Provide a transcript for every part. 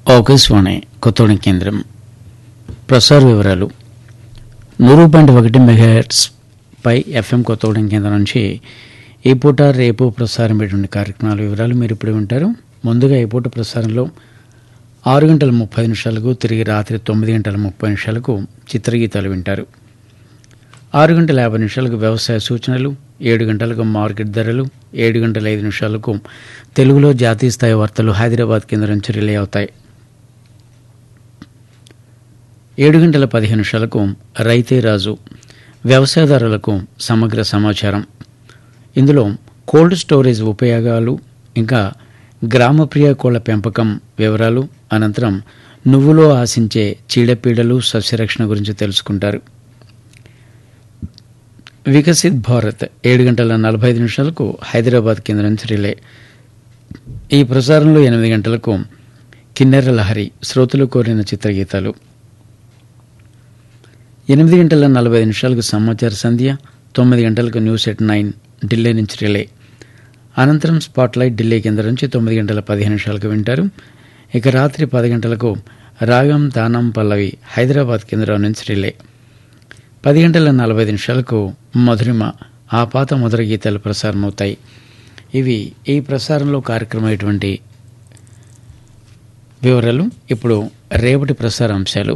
ఆకాశవాణి కొత్తగూడెం కేంద్రం ప్రసార వివరాలు నూరు పాయింట్ ఒకటి మెగాహెట్స్ పై ఎఫ్ఎం కొత్తగూడెం కేంద్రం నుంచి ఈ పూట రేపు ప్రసారమైనటువంటి కార్యక్రమాల వివరాలు మీరు ఇప్పుడు వింటారు ముందుగా ఈ పూట ప్రసారంలో ఆరు గంటల ముప్పై నిమిషాలకు తిరిగి రాత్రి తొమ్మిది గంటల ముప్పై నిమిషాలకు చిత్రగీతాలు వింటారు ఆరు గంటల యాభై నిమిషాలకు వ్యవసాయ సూచనలు ఏడు గంటలకు మార్కెట్ ధరలు ఏడు గంటల ఐదు నిమిషాలకు తెలుగులో జాతీయ స్థాయి వార్తలు హైదరాబాద్ కేంద్రం నుంచి రిలే అవుతాయి ఏడు గంటల పదిహేను నిమిషాలకు రైతే రాజు వ్యవసాయదారులకు సమగ్ర సమాచారం ఇందులో కోల్డ్ స్టోరేజ్ ఉపయోగాలు ఇంకా గ్రామప్రియ కోళ్ల పెంపకం వివరాలు అనంతరం నువ్వులో ఆశించే చీడపీడలు సస్యరక్షణ గురించి తెలుసుకుంటారు వికసిత్ భారత్ ఏడు గంటల నలభై ఐదు నిమిషాలకు హైదరాబాద్ కేంద్రం నుంచి రిలే ఈ ప్రసారంలో ఎనిమిది గంటలకు కిన్నెర లహరి శ్రోతలు కోరిన చిత్రగీతాలు ఎనిమిది గంటల నలభై ఐదు నిమిషాలకు సమాచార సంధ్య తొమ్మిది గంటలకు న్యూస్ ఎట్ నైన్ ఢిల్లీ నుంచి రిలే అనంతరం స్పాట్లైట్ ఢిల్లీ కేంద్రం నుంచి తొమ్మిది గంటల పదిహేను నిమిషాలకు వింటారు ఇక రాత్రి పది గంటలకు రాగం తానం పల్లవి హైదరాబాద్ కేంద్రం నుంచి రిలే పది గంటల నలభై ఐదు నిమిషాలకు మధురిమ ఆ పాత మధుర గీతాలు ప్రసారమవుతాయి ఇవి ఈ ప్రసారంలో కార్యక్రమమైనటువంటి వివరాలు ఇప్పుడు రేపటి ప్రసార అంశాలు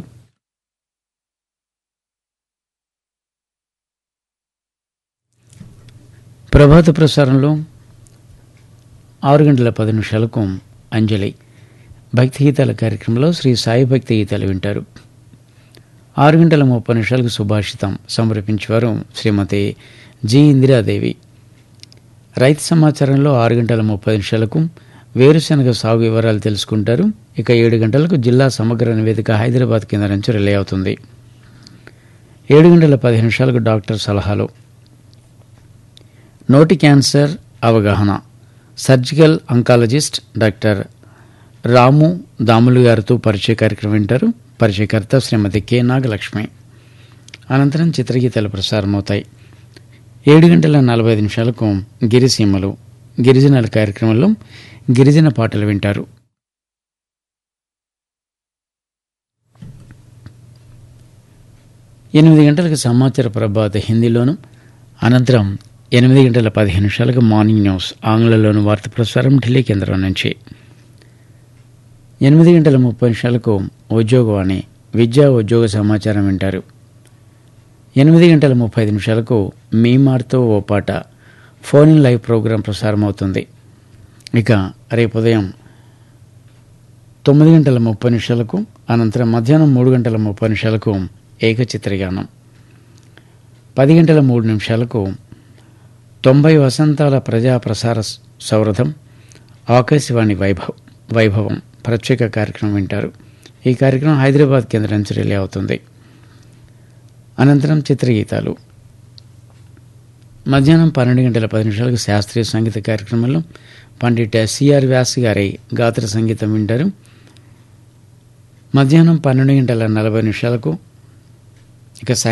ప్రభాత ప్రసారంలో ఆరు గంటల పది నిమిషాలకు అంజలి భక్తి గీతాల కార్యక్రమంలో శ్రీ సాయి భక్తి గీతాలు వింటారు ఆరు గంటల ముప్పై నిమిషాలకు సుభాషితం సమర్పించేవారు శ్రీమతి జి ఇందిరాదేవి రైతు సమాచారంలో ఆరు గంటల ముప్పై నిమిషాలకు వేరుశనగ సాగు వివరాలు తెలుసుకుంటారు ఇక ఏడు గంటలకు జిల్లా సమగ్ర నివేదిక హైదరాబాద్ కేంద్రం నుంచి రిలే అవుతుంది ఏడు గంటల పది నిమిషాలకు డాక్టర్ సలహాలు నోటి క్యాన్సర్ అవగాహన surgical oncologist doctor Ramu Damulu గారితో పరిచయ కార్యక్రమం వింటారు పరిచయకర్త శ్రీమతి కె నాగలక్ష్మి అనంతరం చిత్రగీతాలు ప్రసారమవుతాయి ఏడు గంటల నలభై ఐదు నిమిషాలకు గిరిసీమలు గిరిజనుల కార్యక్రమంలో గిరిజన పాటలు వింటారు ఎనిమిది గంటలకు సమాచార ప్రభాత హిందీలోను అనంతరం ఎనిమిది గంటల పదిహేను నిమిషాలకు మార్నింగ్ న్యూస్ ఆంగ్లంలోను వార్త ప్రసారం ఢిల్లీ కేంద్రం నుంచి ఎనిమిది గంటల ముప్పై నిమిషాలకు ఉద్యోగవాణి విద్యా ఉద్యోగ సమాచారం వింటారు ఎనిమిది గంటల ముప్పై ఐదు నిమిషాలకు మీ మార్తో ఓ పాట ఫోన్ ఇన్ లైవ్ ప్రోగ్రాం ప్రసారం అవుతుంది ఇక రేపు ఉదయం తొమ్మిది గంటల ముప్పై నిమిషాలకు అనంతరం మధ్యాహ్నం మూడు గంటల ముప్పై నిమిషాలకు ఏకచిత్రగానం పది గంటల మూడు నిమిషాలకు తొంభై వసంతాల ప్రజా ప్రసార సౌరథం ఆకాశవాణి వైభవ్ వైభవం ప్రత్యేక కార్యక్రమం వింటారు ఈ కార్యక్రమం హైదరాబాద్ కేంద్రం నుంచి రిలే అవుతుంది అనంతరం చిత్రగీతాలు మధ్యాహ్నం పన్నెండు గంటల పది నిమిషాలకు శాస్త్రీయ సంగీత కార్యక్రమంలో పండిట్ సిఆర్ వ్యాస్ గారి గాత్ర సంగీతం వింటారు మధ్యాహ్నం పన్నెండు గంటల నలభై నిమిషాలకు ఇక